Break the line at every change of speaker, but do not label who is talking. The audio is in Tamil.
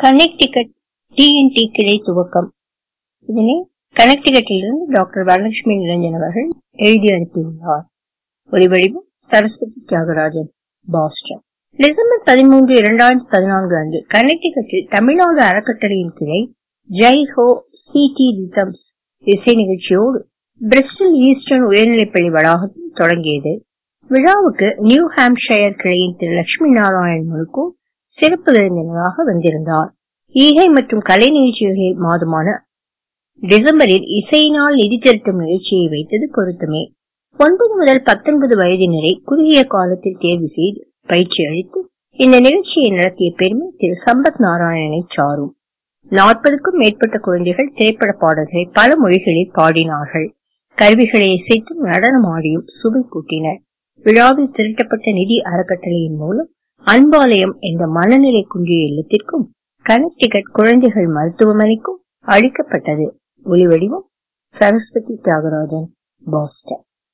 கனெக்டிகட் டிஎன்டி கிளை துவக்கம் இதனை கனெக்டிகட்டிலிருந்து டாக்டர் வரலட்சுமி நிரஞ்சன் அவர்கள் எழுதி அனுப்பியுள்ளார் ஒலிவடிவம் சரஸ்வதி தியாகராஜன் பாஸ்டன் டிசம்பர் பதிமூன்று இரண்டாயிரத்தி பதினான்கு அன்று கனெக்டிகட்டில் தமிழ்நாடு அறக்கட்டளையின் கிளை ஜெய் ஹோ சிடி ரிதம்ஸ் இசை நிகழ்ச்சியோடு பிரிஸ்டல் ஈஸ்டர்ன் உயர்நிலைப்பள்ளி வளாகத்தில் தொடங்கியது விழாவுக்கு நியூ ஹாம்ஷயர் கிளையின் திரு லட்சுமி நாராயண் முழுக்கும் சிறப்பு விருந்தினராக வந்திருந்தார் ஈகை மற்றும் கலை நிகழ்ச்சிகள் மாதமான டிசம்பரில் இசையினால் நிதி திரட்டும் நிகழ்ச்சியை வைத்தது பொருத்தமே ஒன்பது முதல் பத்தொன்பது வயதினரை குறுகிய காலத்தில் தேர்வு செய்து பயிற்சி அளித்து இந்த நிகழ்ச்சியை நடத்திய பெருமை திரு சம்பத் நாராயணனை சாரும் நாற்பதுக்கும் மேற்பட்ட குழந்தைகள் திரைப்பட பாடல்களை பல மொழிகளில் பாடினார்கள் கருவிகளை இசைத்தும் நடனமாடியும் சுவை கூட்டினர் விழாவில் திரட்டப்பட்ட நிதி அறக்கட்டளையின் மூலம் அன்பாலயம் என்ற மனநிலை குன்றிய இல்லத்திற்கும் கனெக்டிகட் குழந்தைகள் மருத்துவமனைக்கும் அளிக்கப்பட்டது ஒளிவடிவம் சரஸ்வதி தியாகராஜன் பாஸ்டன்